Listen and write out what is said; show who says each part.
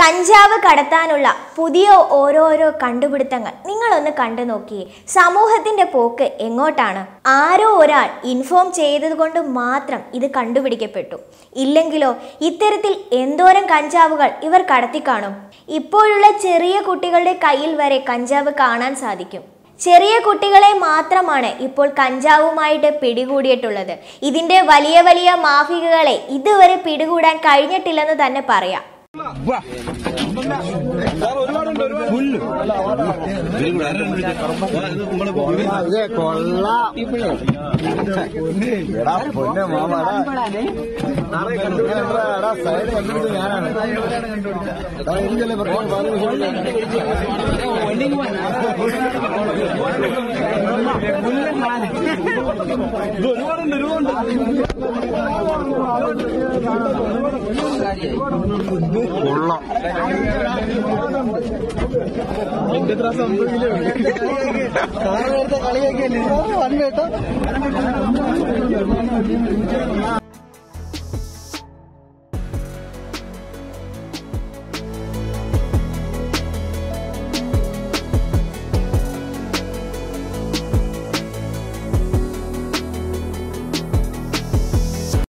Speaker 1: കഞ്ചാവ് കടത്താനുള്ള പുതിയ ഓരോരോ കണ്ടുപിടുത്തങ്ങൾ നിങ്ങളൊന്ന് കണ്ടു നോക്കിയേ സമൂഹത്തിന്റെ പോക്ക് എങ്ങോട്ടാണ് ആരോ ഒരാൾ ഇൻഫോം ചെയ്തതുകൊണ്ട് മാത്രം ഇത് കണ്ടുപിടിക്കപ്പെട്ടു ഇല്ലെങ്കിലോ ഇത്തരത്തിൽ എന്തോരം കഞ്ചാവുകൾ ഇവർ കടത്തിക്കാണും ഇപ്പോഴുള്ള ചെറിയ കുട്ടികളുടെ കയ്യിൽ വരെ കഞ്ചാവ് കാണാൻ സാധിക്കും ചെറിയ കുട്ടികളെ മാത്രമാണ് ഇപ്പോൾ കഞ്ചാവുമായിട്ട് പിടികൂടിയിട്ടുള്ളത് ഇതിന്റെ വലിയ വലിയ മാഫികകളെ ഇതുവരെ പിടികൂടാൻ കഴിഞ്ഞിട്ടില്ലെന്ന് തന്നെ പറയാം
Speaker 2: അതെ കൊള്ളാം എടാ പൊന്നെ മാമാടാ എടാ സൈഡ് കണ്ടിട്ട് ഞാനാണ് എടാ എനിക്കല്ലേ പ്രശ്നം കൊള്ളാം കളിയൊക്കെ വന്നു കേട്ടോ